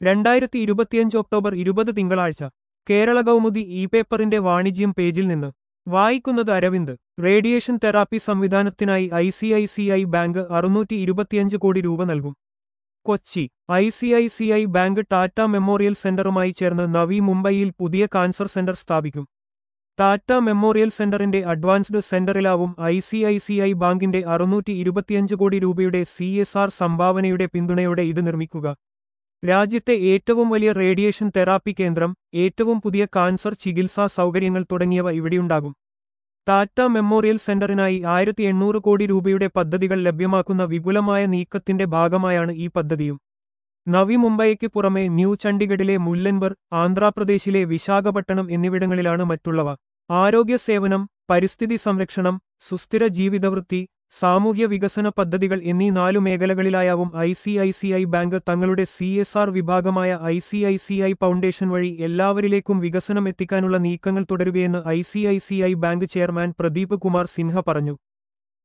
രണ്ടായിരത്തി ഇരുപത്തിയഞ്ച് ഒക്ടോബർ ഇരുപത് തിങ്കളാഴ്ച കേരള കൗമുദി ഇ പേപ്പറിന്റെ വാണിജ്യം പേജിൽ നിന്ന് വായിക്കുന്നത് അരവിന്ദ് റേഡിയേഷൻ തെറാപ്പി സംവിധാനത്തിനായി I C I C I bank അറുന്നൂറ്റി ഇരുപത്തിയഞ്ച് കോടി രൂപ നൽകും Kochi I C I C I bank Tata memorial സെന്ററുമായി ചേർന്ന് നവി മുംബൈയിൽ പുതിയ കാൻസർ സെന്റർ സ്ഥാപിക്കും ടാറ്റ മെമ്മോറിയൽ സെന്ററിന്റെ അഡ്വാൻസ്ഡ് സെന്ററിലാവും I C I C I ബാങ്കിന്റെ അറുന്നൂറ്റി ഇരുപത്തിയഞ്ച് കോടി രൂപയുടെ സി എസ് ആർ സംഭാവനയുടെ പിന്തുണയോടെ ഇത് നിർമ്മിക്കുക രാജ്യത്തെ ഏറ്റവും വലിയ റേഡിയേഷൻ തെറാപ്പി കേന്ദ്രം ഏറ്റവും പുതിയ കാൻസർ ചികിത്സാ സൗകര്യങ്ങൾ തുടങ്ങിയവ ഇവിടെയുണ്ടാകും ടാറ്റ മെമ്മോറിയൽ സെന്ററിനായി ആയിരത്തി എണ്ണൂറ് കോടി രൂപയുടെ പദ്ധതികൾ ലഭ്യമാക്കുന്ന വിപുലമായ നീക്കത്തിന്റെ ഭാഗമായാണ് ഈ പദ്ധതിയും നവി മുംബൈക്ക് പുറമെ ന്യൂ ചണ്ഡിഗഡിലെ മുല്ലൻബർ ആന്ധ്രാപ്രദേശിലെ വിശാഖപട്ടണം എന്നിവിടങ്ങളിലാണ് മറ്റുള്ളവ ആരോഗ്യ സേവനം പരിസ്ഥിതി സംരക്ഷണം സുസ്ഥിര ജീവിതവൃത്തി സാമൂഹ്യ വികസന പദ്ധതികൾ എന്നീ നാലു മേഖലകളിലായാവും I C I C I bank തങ്ങളുടെ സി എസ് ആർ വിഭാഗമായ I C I C I foundation വഴി എല്ലാവരിലേക്കും വികസനം എത്തിക്കാനുള്ള നീക്കങ്ങൾ തുടരുകയെന്ന് I C I C I bank chairman Pradeep Kumar Sinha പറഞ്ഞു